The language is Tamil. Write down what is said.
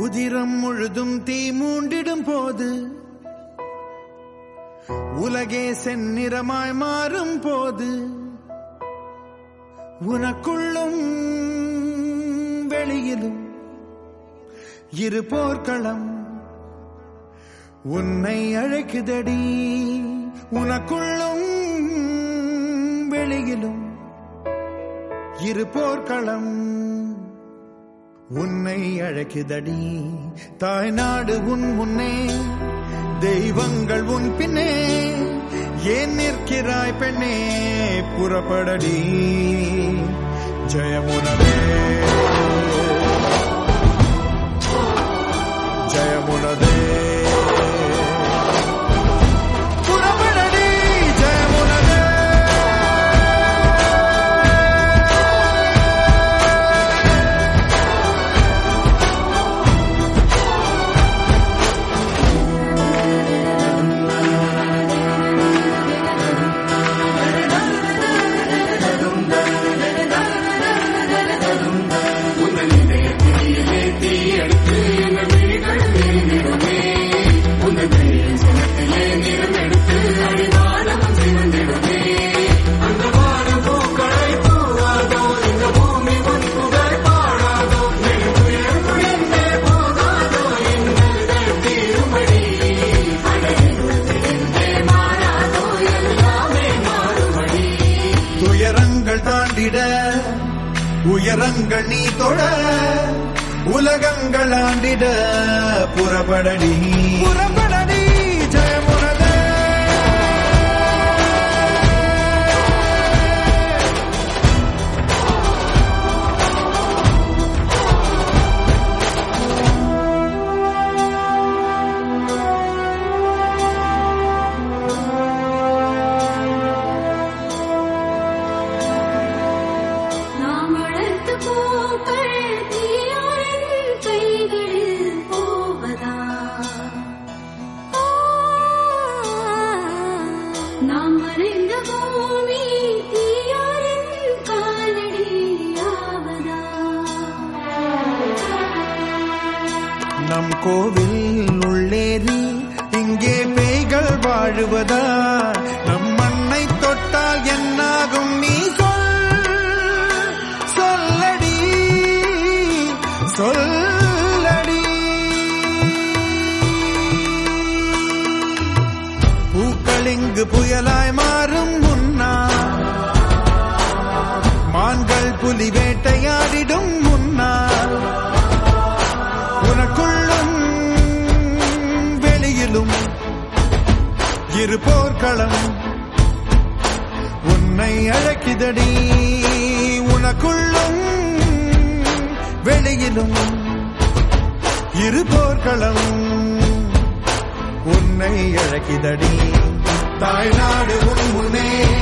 உதிரம் முழுதும் தீ மூண்டிடும் போது உலகே செந்நிறமாய் மாறும் போது உனக்குள்ளும் வெளியிலும் இரு போர்க்களம் உன்னை அழைக்குதடி உனக்குள்ளும் வெளியிலும் இரு போர்க்களம் உன்னை அழைக்குதடி தாய்நாடு உன் முன்னே தெய்வங்கள் உன் பின்னே ஏன் நிற்கிறாய் பெண்ணே புறப்படடி ஜெயமுனவே ஜெயமுனவே புறப்படடி ஜெயமுனவே துயரங்கள் தாண்டிட உயரங்கள் நீ தொட உலகங்கள் ஆண்டிட புறப்படடி புறப்படடி ஜெயமுனதே நாம் வளர்த்த பூக்கள் தீயாரின் கைகளில் போவதா ஆ, நாம் மறைந்த பூமி தீயாரின் காலடியாவதா நம் கோவில் உள்ளேறி இங்கே பேய்கள் வாழுவதா நம் மண்ணை தொட்டால் என்னாகும் நீ சொல் சொல்லடி சொல்லடி பூக்கள் இங்கு புயலாய் மாறும் முன்னா மான்கள் புலி வேட்டையாடிடும் முன்னால் உனக்குள்ளும் வெளியிலும் இரு போர்க்களம் உன்னை அழைக்குதடி உனக்குள்ளும் வெளியிலும் இரு போர்க்களம் உன்னை அழைக்குதடி தாய்நாடு உன் முன்னே